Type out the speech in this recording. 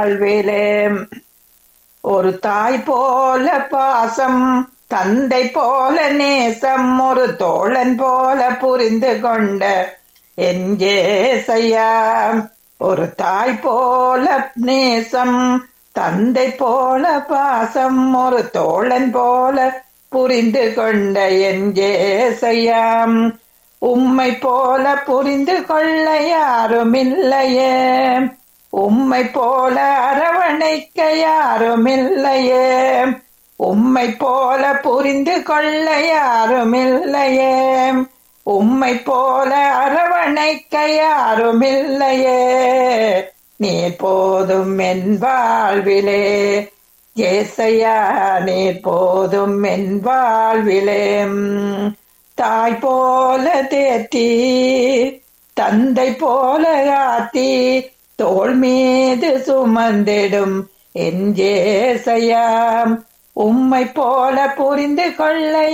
வாழ்விலே ஒரு தாய் போல பாசம் தந்தை போல நேசம் ஒரு தோழன் போல புரிந்து கொண்ட எஞ்சேசையா ஒரு தாய் போல நேசம் தந்தை போல பாசம் ஒரு தோழன் போல புரிந்து கொண்ட எஞ்சேசையாம் உம்மை போல புரிந்து கொள்ள யாரும் இல்லையே உம்மை போல அரவணைக்க யாரும் இல்லையே உம்மை போல புரிந்து கொள்ள யாரும் இல்லையே உம்மை போல அரவணைக்க யாரும் இல்லையே நீ போதும் என் வாழ்விலே ஏசையா நீ போதும் என் வாழ்விலே தாய் போல தேத்தி தந்தை போல ஆத்தி தோள் மீது சுமந்திடும் என் ஜேசையா உம்மை போல புரிந்து கொள்ள